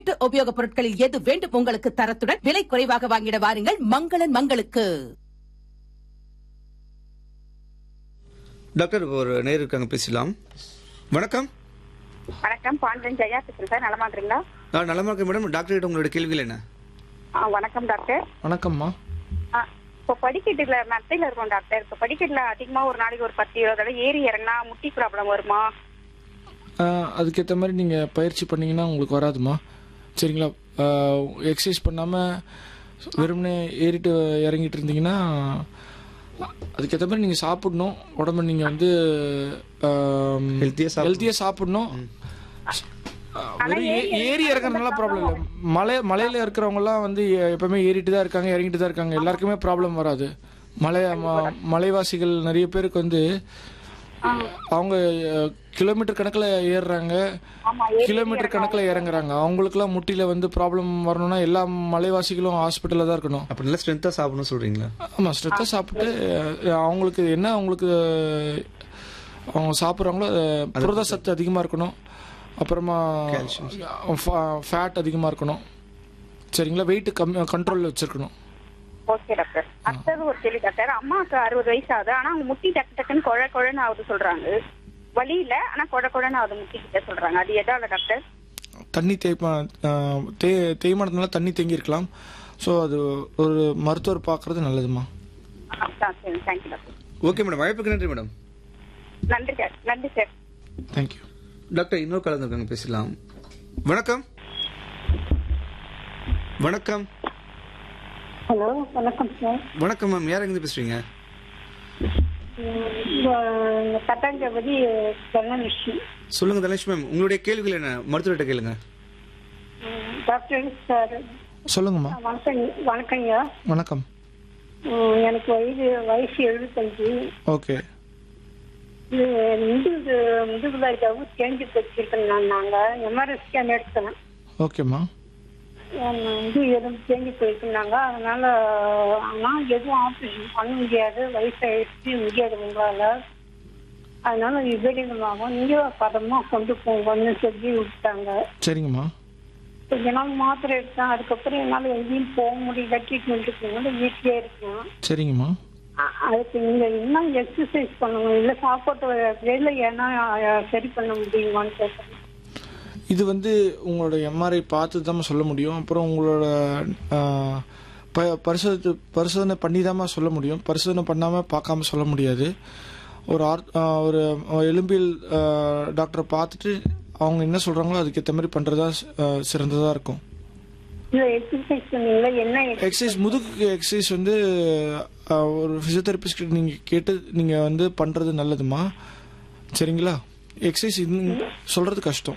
வீட்டு உபயோகப் பொருட்களில் எது வேண்டும் உங்களுக்கு தரத்துடன் விலை குறைவாக வாங்கிட வாருங்கள் மங்களன் மங்களுக்கு டாக்டர் இப்போ ஒரு நேர் இருக்காங்க பேசலாம் வணக்கம் வணக்கம் பாண்டியன் ஜெயா பேசுறேன் சார் நலமா இருக்கீங்களா நான் நலமா இருக்கேன் மேடம் டாக்டர் கிட்ட உங்களோட கேள்விகள் என்ன ஆ, வணக்கம் டாக்டர் வணக்கம்மா ஆ, இப்போ படிக்கட்டுல நத்தையில இருக்கோம் டாக்டர் இப்போ படிக்கட்டுல அதிகமா ஒரு நாளைக்கு ஒரு பத்து இருபது தடவை ஏறி இறங்கினா முட்டி ப்ராப்ளம் வருமா ஆஹ் அதுக்கேற்ற மாதிரி நீங்கள் பயிற்சி பண்ணீங்கன்னா உங்களுக்கு வராதுமா சரிங்களா எக்ஸசைஸ் பண்ணாமல் வெறுமனே ஏறிட்டு இறங்கிட்டு இருந்தீங்கன்னா அதுக்கேற்ற மாதிரி நீங்கள் சாப்பிடணும் உடம்ப நீங்கள் வந்து Healthy ஆ சாப்பிடணும். ஹெல்த்தியாக சாப்பிடணும் ஆஹ் வெறும் ஏ- ஏறி இறங்குறதுனால ப்ராப்ளம் இல்லை மலை மலையில் இருக்கிறவங்கலாம் வந்து எ- எப்பவுமே ஏறிட்டு தான் இருக்காங்க இறங்கிட்டு தான் இருக்காங்க எல்லாருக்குமே ப்ராப்ளம் வராது மலை ம- மலைவாசிகள் நிறைய பேருக்கு வந்து அவங்க அஹ், கிலோமீட்டர் கணக்கில் ஏறுறாங்க ஆமா கிலோமீட்டர் கணக்கில் இறங்குறாங்க அவங்களுக்குலாம் முட்டியில் வந்து ப்ராப்ளம் வரணும்னா எல்லா மலைவாசிகளும் ஹாஸ்பிட்டலில் தான் இருக்கணும் அப்போ நல்லா ஸ்ட்ரென்த்தாக சாப்பிடணும் சொல்றீங்களா ஆமாம் ஸ்ட்ரெத்தாக சாப்பிட்டு அஹ், அவங்களுக்கு என்ன அவங்களுக்கு அஹ், அவங்க சாப்பிட்றாங்களோ புரத சத்து அதிகமாக இருக்கணும் அப்புறமா ஃபேட் அதிகமாக இருக்கணும் சரிங்களா வெயிட் கம்மி கண்ட்ரோலில் வச்சுருக்கணும் ஓகே டாக்டர் அடுத்தது ஒரு கேள்வி டாக்டர் அம்மாவுக்கு அறுபது வயசு ஆகுது ஆனா அவங்க முட்டி டக்கு டக்குன்னு குழ குழன்னு ஆகுது சொல்றாங்க வலி இல்ல ஆனா குழ குழன்னு ஆகுது முட்டி கிட்ட சொல்றாங்க அது எதால டாக்டர் தண்ணி தேய்ப்பா அஹ், தே தேய்மானத்தினால தண்ணி தேங்கி இருக்கலாம் ஸோ அது ஒரு மருத்துவர் பார்க்குறது நல்லதுமா அதான் சரி தேங்க்யூ டாக்டர் ஓகே மேடம் வாய்ப்புக்கு நன்றி மேடம் நன்றி சார் நன்றி சார் தேங்க்யூ டாக்டர் இன்னொரு கலந்து இருக்காங்க பேசலாம் வணக்கம் வணக்கம் ஹலோ வணக்கம் சார் வணக்கம் மேம் யார் எங்க பேசுறீங்க பட்டாஞ்சபதி தனலட்சுமி சொல்லுங்க தனலட்சுமி மேம் உங்களுடைய கேள்விகள் என்ன மருத்துவர்கிட்ட கேளுங்க டாக்டர் சார் சொல்லுங்கம்மா வணக்கம் வணக்கங்க வணக்கம் உம், எனக்கு வயது வயசு எழுபத்தஞ்சு ஓகே இது முதுகு முதுகுல ஜவு தேஞ்சு வச்சிருக்கேன் நான் நாங்க எம்ஆர்ஐ ஸ்கேன் எடுத்தேன் ஓகேம்மா உம், இது எதுவும் தேஞ்சு போயிருக்குனாங்க அதனால ஆனா எதுவும் ஆப்ரேஷன் பண்ண முடியாது வயசாயிடுச்சு முடியாது உங்களால அதனால விபரீதமாகும் நீங்க பதமா கொண்டு போங்கன்னு சொல்லி விட்டாங்க சரிங்கம்மா கொஞ்ச நாள் மாத்திரை எடுத்தேன் அதுக்கப்புறம் என்னால எங்கேயும் போக முடியல ட்ரீட்மெண்ட்டுக்கு வீட்லயே இருக்கேன் சரிங்கம்மா அ- அதுக்கு நீங்க இன்னும் எக்ஸசைஸ் பண்ணணும் இல்ல சாப்பாட்டு வேலை ஏன்னா அஹ், சரி பண்ண முடியுமான்னு கேட்கறேன் இது வந்து உங்களோட எம்ஆர்ஐ பார்த்து தான் சொல்ல முடியும் அப்புறம் உங்களோட ஆஹ், ப பரிசோதி பரிசோதனை பண்ணி தான் சொல்ல முடியும் பரிசோதனை பண்ணாமல் பார்க்காம சொல்ல முடியாது ஒரு ஆர் ஆஹ், ஒரு எலும்பியல் ஆஹ், டாக்டரை பார்த்துட்டு அவங்க என்ன சொல்கிறாங்களோ அதுக்கேற்ற மாதிரி பண்ணுறதா சிறந்ததாக இருக்கும் இல்ல எக்ஸசைஸ் பண்ணீங்களா என்ன எக்ஸசைஸ் முதுகுக்கு எக்ஸசைஸ் வந்து ஆஹ், ஒரு ஃபிசியோதெரபிஸ்ட் நீங்கள் கேட்டு நீங்கள் வந்து பண்ணுறது நல்லதுமா சரிங்களா எக்ஸசைஸ் சொல்கிறது கஷ்டம்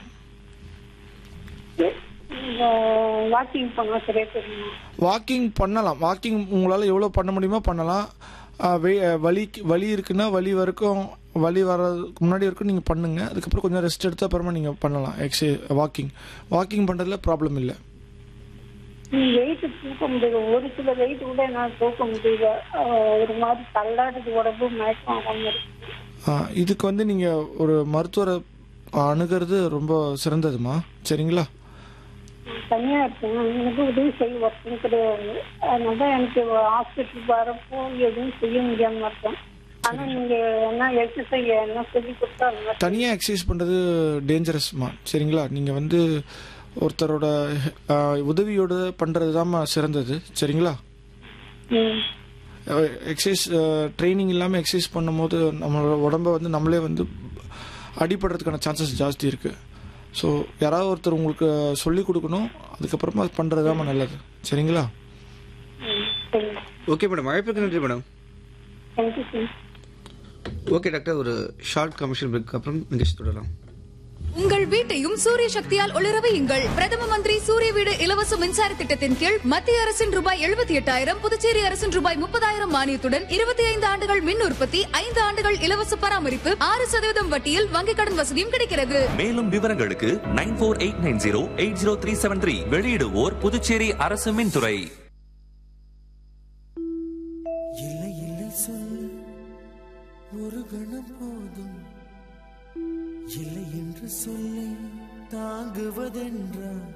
வாக்கிங் பண்ணா சரியா தெரியும் வாக்கிங் பண்ணலாம் வாக்கிங் உங்களால் எவ்வளோ பண்ண முடியுமோ பண்ணலாம் ஆஹ் வே- வலி வலி இருக்குன்னா வலி வரைக்கும் வலி வர்றதுக்கு முன்னாடி வரைக்கும் நீங்கள் பண்ணுங்க அதுக்கப்புறம் கொஞ்சம் ரெஸ்ட் எடுத்த அப்புறமா நீங்கள் பண்ணலாம் எக்ஸை வாக்கிங் வாக்கிங் பண்ணுறதுல ப்ராப்ளம் இல்லை வெயிட் தூக்க முடியல ஒரு சில வெயிட் கூட என்னால தூக்க முடியல அஹ், ஒரு மாதிரி தள்ளாடுது உடம்பு மயக்கம் ஆகாம இருக்கு ஆஹ் இதுக்கு வந்து நீங்கள் ஒரு மருத்துவரை அணுகிறது ரொம்ப சிறந்ததுமா சரிங்களா தனியா இருக்கேன் எனக்கு உதவி செய்ய ஒருத்தரும் கிடையாது அதனால தான் எனக்கு ஹாஸ்பிட்டல் வரப்போ எதுவும் செய்ய முடியாம இருக்கேன் ஆனா நீங்க என்ன எக்ஸசைஸ் என்ன சொல்லி கொடுத்தா அந்த மாதிரி தனியாக எக்ஸசைஸ் பண்ணுறது டேஞ்சரஸ்மா சரிங்களா நீங்கள் வந்து ஒருத்தரோட ஆஹ், உதவியோடு பண்ணுறது தான் சிறந்தது சரிங்களா ம். எக்ஸசைஸ் ட்ரைனிங் இல்லாமல் எக்ஸசைஸ் பண்ணும்போது நம்மளோட உடம்ப வந்து நம்மளே வந்து அடிபடுறதுக்கான சான்சஸ் ஜாஸ்தி இருக்குது ஸோ யாராவது ஒருத்தர் உங்களுக்கு சொல்லி கொடுக்கணும் அதுக்கப்புறமா அது பண்ணுறது தான் நல்லது சரிங்களா ம். சரி ஓகே மேடம் வாய்ப்புக்கு நன்றி madam thank you sir okay doctor ஒரு ஷார்ட் கமர்ஷியல் பிரேக் அப்புறம் நிகழ்ச்சி தொடரலாம் உங்கள் வீட்டையும் சூரிய சக்தியால் ஒளிர வையுங்கள் பிரதம மந்திரி சூரிய வீடு இலவச மின்சார திட்டத்தின் கீழ் மத்திய அரசின் ரூபாய் எழுபத்தி எட்டாயிரம் புதுச்சேரி அரசின் ரூபாய் முப்பதாயிரம் மானியத்துடன் இருபத்தி ஐந்து ஆண்டுகள் மின் உற்பத்தி ஐந்து ஆண்டுகள் இலவச பராமரிப்பு ஆறு சதவீதம் வட்டியில் வங்கிக் கடன் வசதியும் கிடைக்கிறது மேலும் விவரங்களுக்கு nine four eight nine zero eight zero three seven three வெளியிடுவோர் புதுச்சேரி அரசு மின்துறை இல்லை இல்லை சொல்லு ஒரு கணம் போதும் இல்லை என்று சொல்லி தாங்குவதென்றால்